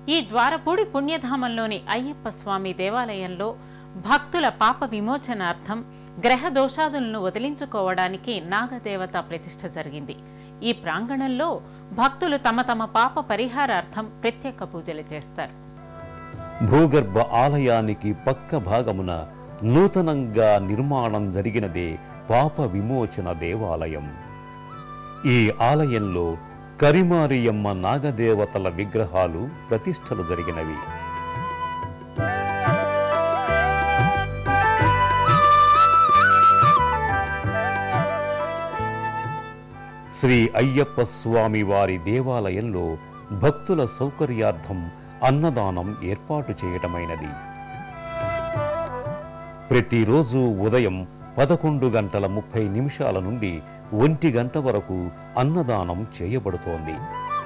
ఈ ద్వారపూడి పుణ్యధామంలోని అయ్యప్ప స్వామి దేవాలయంలో భక్తుల పాప విమోచనార్థం గ్రహ దోషాదులను వదిలించుకోవడానికి నాగదేవత ప్రతిష్ఠ జరిగింది ఈ ప్రాంగణంలో భక్తులు తమ తమ పాప పరిహారార్థం ప్రత్యేక పూజలు చేస్తారు భూగర్భ ఆలయానికి పక్క భాగమున నూతనంగా నిర్మాణం జరిగినదే పాప విమోచన దేవాలయం ఈ ఆలయంలో కరిమారియమ్మ నాగదేవతల విగ్రహాలు ప్రతిష్టలు జరిగినవి శ్రీ అయ్యప్ప స్వామి వారి దేవాలయంలో భక్తుల సౌకర్యార్థం అన్నదానం ఏర్పాటు చేయటమైనది ప్రతిరోజు ఉదయం పదకొండు గంటల ముప్పై నిమిషాల నుండి ఒంటి గంట వరకు అన్నదానం చేయబడుతోంది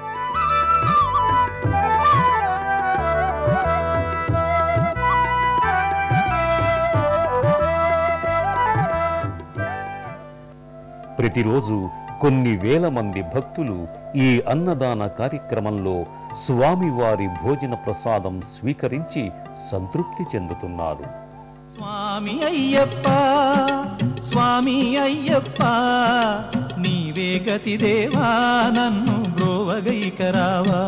ప్రతిరోజు కొన్ని వేల మంది భక్తులు ఈ అన్నదాన కార్యక్రమంలో స్వామివారి భోజన ప్రసాదం స్వీకరించి సంతృప్తి చెందుతున్నారు స్వామి అయ్యప్ప స్వామి అయ్యప్ప నీవే గతి దేవా నన్ను బ్రోవగైకరావా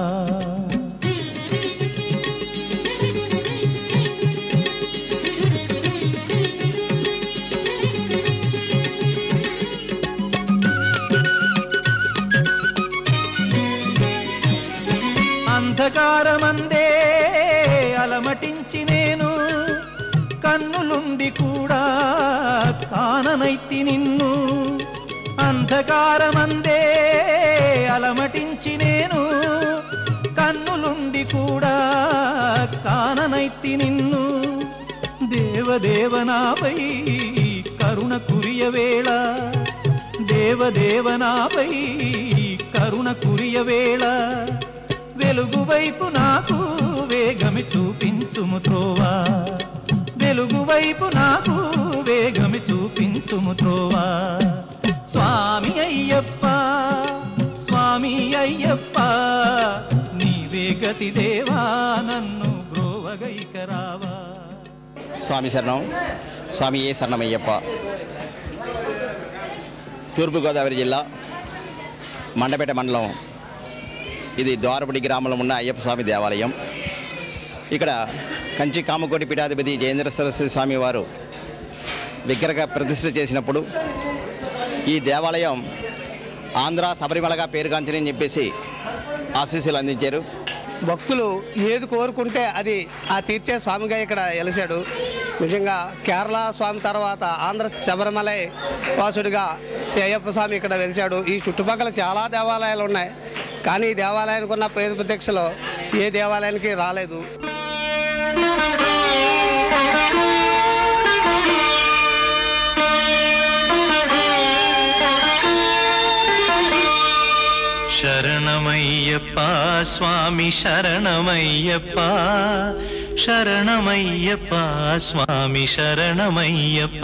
అంధకారమందే అలమటించి నేను కన్నులుండి కూడా కాననైతి నిన్ను అంధకారమందే అలమటించి నేను కన్నులుండి కూడా కాననైతి నిన్ను దేవదేవనాపై కరుణ కురియ వేళ దేవదేవనాపై కరుణ కురియ వేళ వెలుగు వైపు నాకు వేగమి చూపించుము త్రోవా వెలుగు వైపు నాకు వేగమి చూపించుము త్రోవా స్వామి అయ్యప్ప స్వామి అయ్యప్ప నీవే గతి దేవా నన్ను బ్రోవగైకరావా స్వామి శరణం స్వామి ఏ శరణమయ్యప్ప తూర్పుగోదావరి జిల్లా మండపేట మండలం ఇది ద్వారపుడి గ్రామంలో ఉన్న అయ్యప్ప స్వామి దేవాలయం ఇక్కడ కంచి కామకోటి పీఠాధిపతి జయేంద్ర సరస్వతి స్వామి వారు విగ్రహ ప్రతిష్ఠ చేసినప్పుడు ఈ దేవాలయం ఆంధ్ర శబరిమలగా పేరుగాంచని చెప్పేసి ఆశీస్సులు అందించారు భక్తులు ఏది కోరుకుంటే అది ఆ తీర్చే స్వామిగా ఇక్కడ వెలిశాడు నిజంగా కేరళ స్వామి తర్వాత ఆంధ్ర శబరిమలై వాసుడిగా శ్రీ అయ్యప్ప స్వామి ఇక్కడ వెలిచాడు ఈ చుట్టుపక్కల చాలా దేవాలయాలు ఉన్నాయి కానీ ఈ దేవాలయానికి ఉన్న పేద ప్రత్యక్షలో ఏ దేవాలయానికి రాలేదు శరణమయ్యప్ప స్వామి శరణమయ్యప్ప శరణమయ్యప్ప స్వామి శరణమయ్యప్ప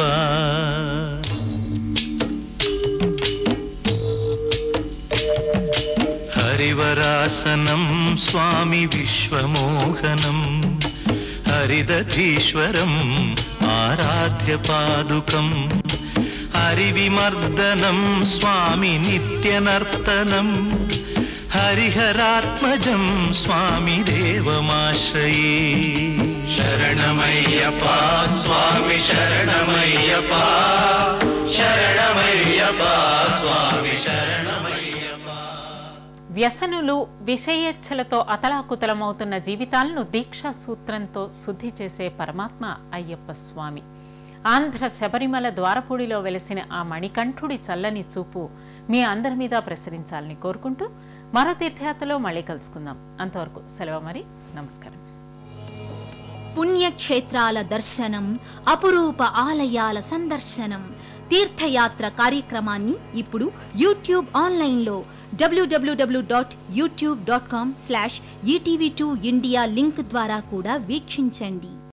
హరివరాసనం స్వామి విశ్వమోహనం హరిదధీశ్వరం ఆరాధ్య పాదుకం హరివిమర్దనం స్వామి నిత్యనర్తనం హరిహరాత్మజం స్వామి దేవమాశ్రయే శరణమయ్యప్ప స్వామి శరణమయ్యప్ప శరణమయ్యప్ప స్వామి శరణమయ్యప్ప వ్యసనులు విషయేచ్ఛలతో అతలాకుతలమవుతున్న జీవితాలను దీక్షా సూత్రంతో శుద్ధి చేసే పరమాత్మ అయ్యప్ప స్వామి ఆంధ్ర శబరిమల ద్వారపూడిలో వెలిసిన ఆ మణికంఠుడి చల్లని చూపు మీ అందరి మీద ప్రసరించాలని కోరుకుంటూ మరో తీర్థయాత్రలో మళ్ళీ కలుసుకుందాం అంతవరకు సెలవు మరి నమస్కారం పుణ్యక్షేత్రాల దర్శనం అపురూప ఆలయాల సందర్శనం తీర్థయాత్ర కార్యక్రమాన్ని ఇప్పుడు యూట్యూబ్ ఆన్లైన్లో డబ్ల్యూడబ్ల్యూడబ్ల్యూ dot YouTube dot com slash ETV two India link ద్వారా కూడా వీక్షించండి